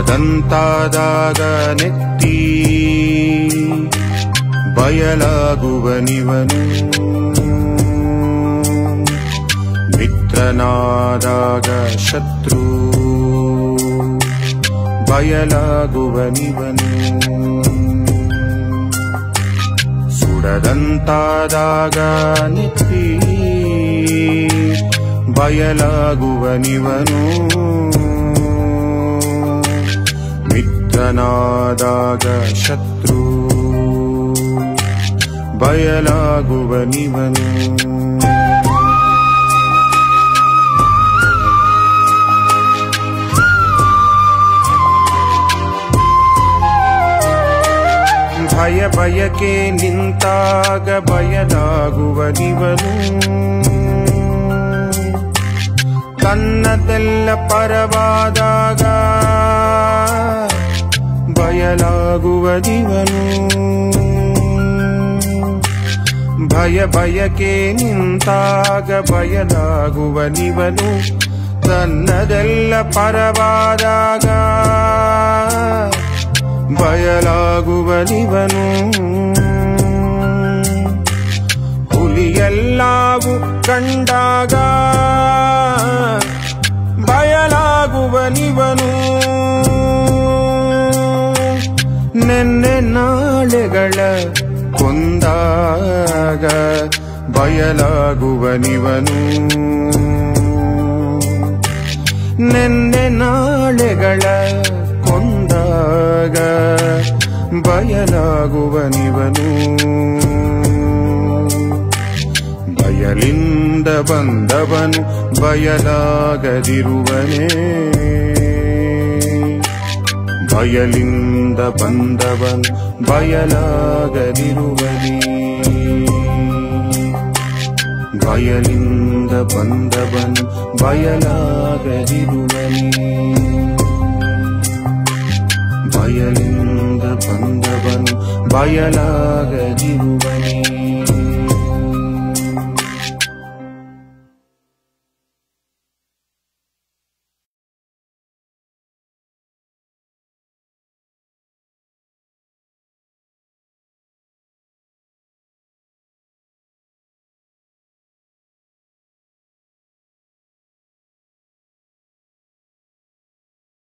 ಸುಡದಂತಾದಾಗ ನೆತ್ತಿ ಬಯಲಾಗುವನಿವನು ಮಿತ್ರನಾದಾಗ ಶತ್ರು ಬಯಲಾಗುವನಿವನು ಸುಡದಂತಾದಾಗ ನೆತ್ತಿ ಬಯಲಾಗುವನಿವನು ಮಿತ್ರನಾದಾಗ ಶತ್ರು ಬಯಲಾಗುವನಿವನು ಭಯ ಬಯಕೆ ನಿಂತಾಗ ಬಯಲಾಗುವನಿವನು ತನ್ನದೆಲ್ಲ ಪರವಾದಾಗ ಬಯಲಾಗುವನಿವನು ಭಯ ಬಯಕೆ ನಿಂತಾಗ ಬಯಲಾಗುವನಿವನು ತನ್ನದೆಲ್ಲ ಪರವಾದಾಗ ಬಯಲಾಗುವನಿವನು ಹುಲಿಯೆಲ್ಲಾವು ಕಂಡಾಗ ಬಯಲಾಗುವನಿವನು ನೆನ್ನೆ ನಾಳೆಗಳ ಕೊಂದಾಗ ಬಯಲಾಗುವನಿವನು ನೆನ್ನೆ ನಾಳೆಗಳ ಕೊಂದಾಗ ಬಯಲಾಗುವನಿವನು ಬಯಲಿಂದ ಬಂದವನು ಬಯಲಾಗದಿರುವನೇ ಬಯಲಿಂದ ಬಂದವನು ಬಯಲಾಗದಿರುವನೇ ಬಯಲಿಂದ ಬಂದವನು ಬಯಲಾಗದಿರುವನೇ ಬಯಲಿಂದ ಬಂದವನು ಬಯಲಾಗದಿರುವನೇ